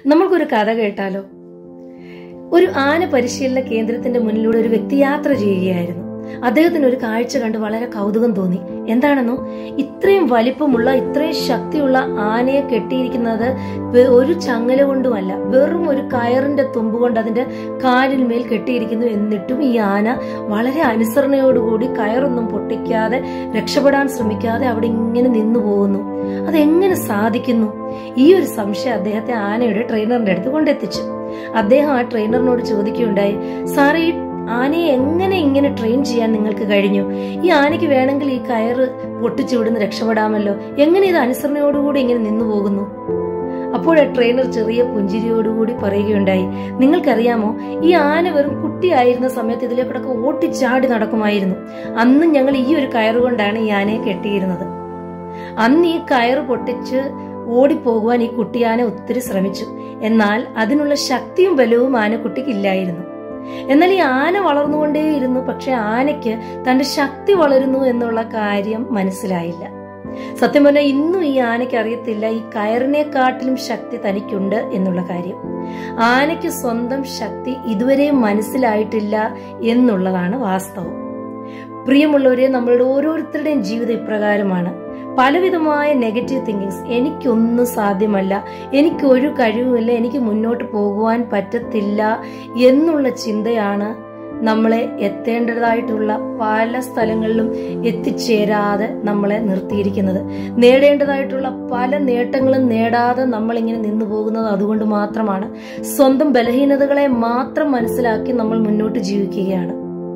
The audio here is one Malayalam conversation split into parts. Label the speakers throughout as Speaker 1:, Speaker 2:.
Speaker 1: നമ്മൾക്കൊരു കഥ കേട്ടാലോ ഒരു ആന പരിശീലന കേന്ദ്രത്തിന്റെ മുന്നിലൂടെ ഒരു വ്യക്തി യാത്ര ചെയ്യുകയായിരുന്നു അദ്ദേഹത്തിന് ഒരു കാഴ്ച കണ്ട് വളരെ കൗതുകം തോന്നി എന്താണെന്നോ ഇത്രയും വലിപ്പമുള്ള ഇത്രയും ശക്തിയുള്ള ആനയെ കെട്ടിയിരിക്കുന്നത് വെ- ഒരു ചങ്ങല കൊണ്ടുമല്ല വെറും ഒരു കയറിന്റെ തുമ്പ് കൊണ്ട് അതിന്റെ കാലിൽ മേൽ കെട്ടിയിരിക്കുന്നു എന്നിട്ടും ഈ ആന വളരെ അനുസരണയോടുകൂടി കയറൊന്നും പൊട്ടിക്കാതെ രക്ഷപ്പെടാൻ ശ്രമിക്കാതെ അവിടെ ഇങ്ങനെ നിന്നു പോകുന്നു അതെങ്ങനെ സാധിക്കുന്നു ഈ ഒരു സംശയം അദ്ദേഹത്തെ ആനയുടെ ട്രെയിനറിന്റെ അടുത്ത് കൊണ്ടെത്തിച്ചു അദ്ദേഹം ആ ട്രെയിനറിനോട് ചോദിക്കുകയുണ്ടായി സാറേ ഈ ആനയെ എങ്ങനെ ഇങ്ങനെ ട്രെയിൻ ചെയ്യാൻ നിങ്ങൾക്ക് കഴിഞ്ഞു ഈ ആനയ്ക്ക് വേണമെങ്കിൽ ഈ കയറ് പൊട്ടിച്ചു വിടുന്ന് രക്ഷപ്പെടാമല്ലോ എങ്ങനെ ഇത് അനുസരണയോടുകൂടി ഇങ്ങനെ നിന്നു പോകുന്നു അപ്പോൾ ആ ട്രെയിനർ ചെറിയ പുഞ്ചിരിയോടുകൂടി പറയുകയുണ്ടായി നിങ്ങൾക്കറിയാമോ ഈ ആന വെറും കുട്ടിയായിരുന്ന സമയത്ത് ഇതിലേക്കൂടൊക്കെ ഓട്ടിച്ചാടി നടക്കുമായിരുന്നു അന്ന് ഞങ്ങൾ ഈ ഒരു കയറുകൊണ്ടാണ് ഈ ആനയെ കെട്ടിയിരുന്നത് അന്ന് ഈ കയറ് പൊട്ടിച്ച് ഓടിപ്പോകുവാൻ ഈ കുട്ടിയാന ഒത്തിരി ശ്രമിച്ചു എന്നാൽ അതിനുള്ള ശക്തിയും ബലവും ആനക്കുട്ടിക്ക് ഇല്ലായിരുന്നു എന്നാൽ ഈ ആന വളർന്നുകൊണ്ടേയിരുന്നു പക്ഷെ ആനയ്ക്ക് തന്റെ ശക്തി വളരുന്നു എന്നുള്ള കാര്യം മനസ്സിലായില്ല സത്യം പറഞ്ഞാൽ ഇന്നും ഈ ആനയ്ക്ക് അറിയത്തില്ല ഈ കയറിനെക്കാട്ടിലും ശക്തി തനിക്കുണ്ട് എന്നുള്ള കാര്യം ആനയ്ക്ക് സ്വന്തം ശക്തി ഇതുവരെയും മനസ്സിലായിട്ടില്ല എന്നുള്ളതാണ് വാസ്തവം പ്രിയമുള്ളവരെ നമ്മളുടെ ഓരോരുത്തരുടെയും ജീവിതം ഇപ്രകാരമാണ് പലവിധമായ നെഗറ്റീവ് തിങ്കിങ്സ് എനിക്കൊന്നും സാധ്യമല്ല എനിക്ക് ഒരു കഴിവുമില്ല എനിക്ക് മുന്നോട്ട് പോകുവാൻ പറ്റത്തില്ല എന്നുള്ള ചിന്തയാണ് നമ്മളെ എത്തേണ്ടതായിട്ടുള്ള പല സ്ഥലങ്ങളിലും എത്തിച്ചേരാതെ നമ്മളെ നിർത്തിയിരിക്കുന്നത് നേടേണ്ടതായിട്ടുള്ള പല നേട്ടങ്ങളും നേടാതെ നമ്മളിങ്ങനെ നിന്നു പോകുന്നത് അതുകൊണ്ട് മാത്രമാണ് സ്വന്തം ബലഹീനതകളെ മാത്രം മനസ്സിലാക്കി നമ്മൾ മുന്നോട്ട് ജീവിക്കുകയാണ്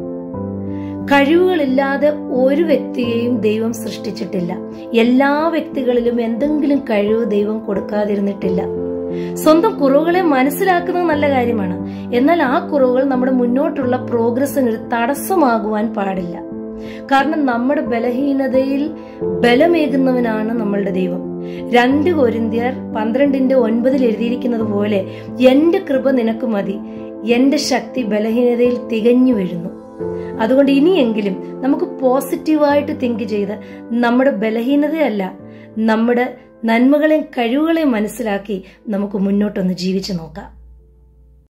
Speaker 1: കഴിവുകളില്ലാതെ ഒരു വ്യക്തിയെയും ദൈവം സൃഷ്ടിച്ചിട്ടില്ല എല്ലാ വ്യക്തികളിലും എന്തെങ്കിലും കഴിവ് ദൈവം കൊടുക്കാതിരുന്നിട്ടില്ല സ്വന്തം കുറവുകളെ മനസ്സിലാക്കുന്നത് നല്ല കാര്യമാണ് എന്നാൽ ആ കുറവുകൾ നമ്മുടെ മുന്നോട്ടുള്ള പ്രോഗ്രസ്സിന് ഒരു തടസ്സമാകുവാൻ പാടില്ല കാരണം നമ്മുടെ ബലഹീനതയിൽ ബലമേകുന്നവനാണ് നമ്മളുടെ ദൈവം രണ്ട് കൊരിന്ത്യർ പന്ത്രണ്ടിന്റെ ഒൻപതിൽ എഴുതിയിരിക്കുന്നത് പോലെ എന്റെ കൃപ നിനക്ക് മതി എന്റെ ശക്തി ബലഹീനതയിൽ തികഞ്ഞു വീഴുന്നു അതുകൊണ്ട് ഇനിയെങ്കിലും നമുക്ക് പോസിറ്റീവായിട്ട് തിങ്ക് ചെയ്ത് നമ്മുടെ ബലഹീനതയല്ല നമ്മുടെ നന്മകളെയും കഴിവുകളെയും മനസ്സിലാക്കി നമുക്ക് മുന്നോട്ടൊന്ന് ജീവിച്ചു നോക്കാം